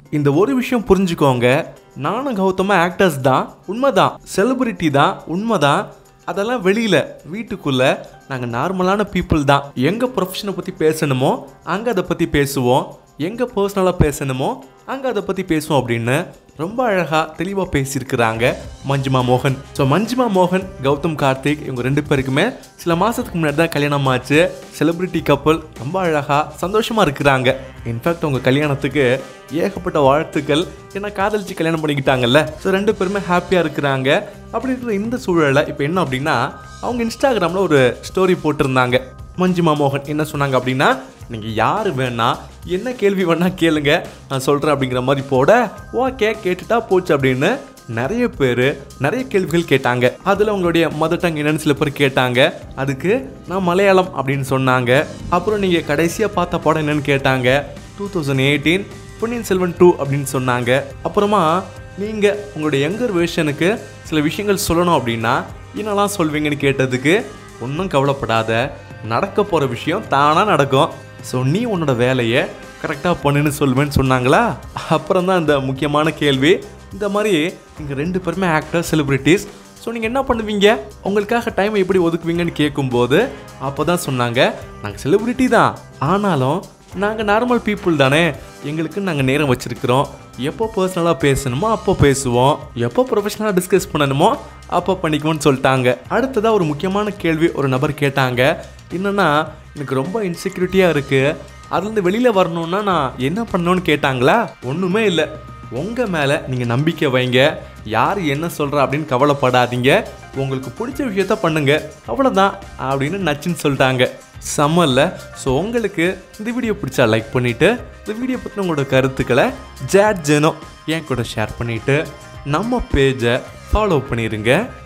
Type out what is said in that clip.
இந்த ஒரு விஷயம் புரிஞ்சுக்கோங்க நானும் கௌதமா ஆக்டர்ஸ் தான் உண்மைதான் செலிபிரிட்டி தான் உண்மைதான் அதெல்லாம் வெளியில் வீட்டுக்குள்ளே நாங்கள் நார்மலான பீப்புள் தான் எங்கள் ப்ரொஃபஷனை பற்றி பேசணுமோ அங்கே அதை பற்றி பேசுவோம் எங்கே பர்சனலாக பேசணுமோ அங்கே அதை பற்றி பேசுவோம் அப்படின்னு ரொம்ப அழகாக தெளிவாக பேசியிருக்கிறாங்க மஞ்சுமா மோகன் ஸோ மஞ்சுமா மோகன் கௌதம் கார்த்திக் இவங்க ரெண்டு பேருக்குமே சில மாதத்துக்கு முன்னாடி தான் கல்யாணம் ஆச்சு செலிபிரிட்டி கப்பல் ரொம்ப அழகாக சந்தோஷமாக இருக்கிறாங்க இன்ஃபேக்ட் உங்கள் கல்யாணத்துக்கு ஏகப்பட்ட வாழ்த்துக்கள் ஏன்னா காதலிச்சு கல்யாணம் பண்ணிக்கிட்டாங்கல்ல ஸோ ரெண்டு பேருமே ஹாப்பியாக இருக்கிறாங்க அப்படி இருக்கிற இந்த சூழலில் இப்போ என்ன அப்படின்னா அவங்க இன்ஸ்டாகிராமில் ஒரு ஸ்டோரி போட்டிருந்தாங்க மஞ்சுமா மோகன் என்ன சொன்னாங்க அப்படின்னா நீங்கள் யார் வேணா என்ன கேள்வி வேணா கேளுங்க நான் சொல்கிறேன் அப்படிங்கிற மாதிரி போட ஓகே கேட்டுட்டா போச்சு அப்படின்னு நிறைய பேர் நிறைய கேள்விகள் கேட்டாங்க அதில் உங்களுடைய மதர் டங் என்னன்னு சில பேர் கேட்டாங்க அதுக்கு நான் மலையாளம் அப்படின்னு சொன்னாங்க அப்புறம் நீங்கள் கடைசியாக பார்த்த படம் என்னன்னு கேட்டாங்க two thousand eighteen Ponniyin Selvan two அப்படின்னு சொன்னாங்க அப்புறமா நீங்கள் உங்களுடைய யங்கர் வேர்ஷனுக்கு சில விஷயங்கள் சொல்லணும் அப்படின்னா என்னெல்லாம் சொல்வீங்கன்னு கேட்டதுக்கு ஒன்றும் கவலைப்படாத நடக்க போகிற விஷயம் தானாக நடக்கும் ஸோ நீ உன்னோட வேலையை கரெக்டாக பண்ணுன்னு சொல்லுவேன்னு சொன்னாங்களா அப்புறம் தான் இந்த முக்கியமான கேள்வி இந்த மாதிரி நீங்கள் ரெண்டு பேருமே ஆக்டர் செலிப்ரிட்டிஸ் ஸோ நீங்கள் என்ன பண்ணுவீங்க உங்களுக்காக டைமை எப்படி ஒதுக்குவீங்கன்னு கேட்கும்போது அப்போ தான் சொன்னாங்க நாங்கள் செலிப்ரிட்டி தான் ஆனாலும் நாங்கள் நார்மல் பீப்புள் தானே எங்களுக்கு நாங்கள் நேரம் வச்சுருக்கிறோம் எப்போ பர்சனலாக பேசணுமோ அப்போ பேசுவோம் எப்போ ப்ரொஃபஷனலாக டிஸ்கஸ் பண்ணணுமோ அப்போ பண்ணிக்குவோன்னு சொல்லிட்டாங்க அடுத்ததாக ஒரு முக்கியமான கேள்வி ஒரு நபர் கேட்டாங்க என்னன்னா எனக்கு ரொம்ப இன்செக்யூரிட்டியாக இருக்குது அதுலேருந்து வெளியில் வரணும்னா நான் என்ன பண்ணணும்னு கேட்டாங்களா ஒன்றுமே இல்லை உங்கள் மேலே நீங்கள் நம்பிக்கை வைங்க யார் என்ன சொல்கிறா அப்படின்னு கவலைப்படாதீங்க உங்களுக்கு பிடிச்ச விஷயத்த பண்ணுங்க அவ்வளோதான் அப்படின்னு நச்சுன்னு சொல்லிட்டாங்க செம்மல்ல ஸோ உங்களுக்கு இந்த வீடியோ பிடிச்சா லைக் பண்ணிவிட்டு இந்த வீடியோ பற்றின உங்களோட கருத்துக்களை ஜேட் ஜெனோ என் கூட ஷேர் பண்ணிவிட்டு நம்ம பேஜை ஃபாலோ பண்ணிடுங்க